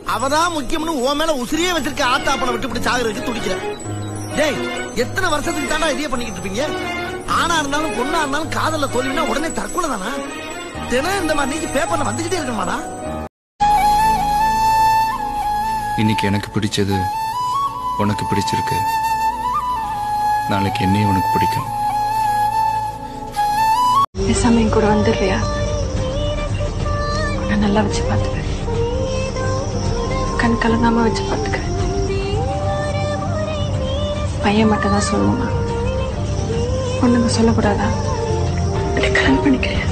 அவதான் முக்கியம்னு உன் மேல உசிரியே வச்சிருக்க ஆத்தாப்பனை விட்டு இப்படி சாகுறதுக்கு துடிக்கிற டேய் எத்தனை வருஷத்துக்கு தாண்டா இதையே பண்ணிக்கிட்டு இருப்பீங்க ஆணா இருந்தாலும் பொண்ணா இருந்தாலும் காதல்ல தோல்வினா உடனே தற்கொலை தானா தினம் இந்த மாதிரி நீங்க பேப்பர்ல வந்துகிட்டே இருக்கணுமாடா இன்னைக்கு எனக்கு பிடிச்சது உனக்கு பிடிச்சிருக்கு நாளைக்கு என்னையும் உனக்கு பிடிக்கும் பேசாம என் கூட வந்துடுறியா உன்னை நல்லா வச்சு பார்த்துக்கிறேன் கண் கலங்காம வச்சு பார்த்துக்கிறேன் பையன் மட்டும் தான் சொல்லணுமா பொண்ணுங்க சொல்லக்கூடாதா அப்படி கல்யாணம் பண்ணிக்கிறேன்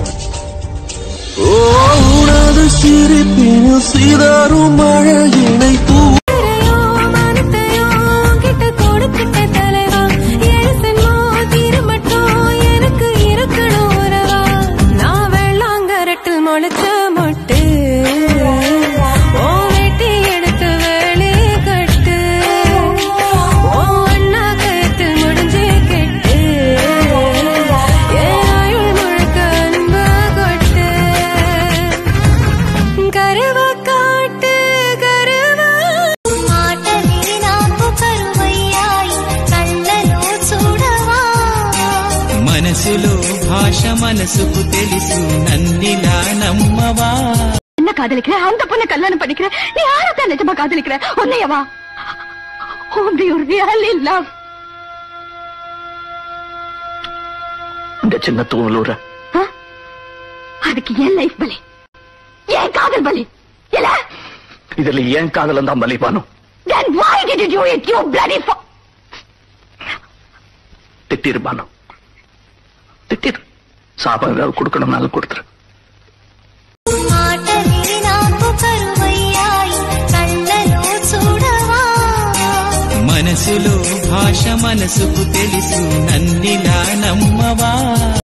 உனது சிரிப்பினில் சிதறும் மழையினை தூ முளைச்ச மொட்டு ஓ வெட்டி எடுத்து வேலி கட்டு ஓ அண்ணா கயத்தில் முடிஞ்சு கெட்டு என் ஆயுள் முழுக்க அன்பு கொட்டு கருவ காட்டு கருவ మనసులో భాష మనసుకు తెలుసు నన్నిలా నమ్మవా என்ன காதலிக்கிற அந்த பொண்ணை கல்யாணம் பண்ணிக்கிற நீ யாரத்தான் நிஜமா காதலிக்கிற உன்னையவா only you really love இந்த சின்ன தூவலூர ஆ? அதுக்கு ஏன் லைஃப் பலி ஏன் காதல் பலி இல்ல இதுல ஏன் காதலம் தான் பலிபானும் then why did you do it you bloody fo- திட்டிருப்பானோ திட்டிரு சாபம் ஏதாவது கொடுக்கணும்னாலும் கொடுத்துரு మనసులో భాష మనసుకు తెలుసు నన్నిలా నమ్మవా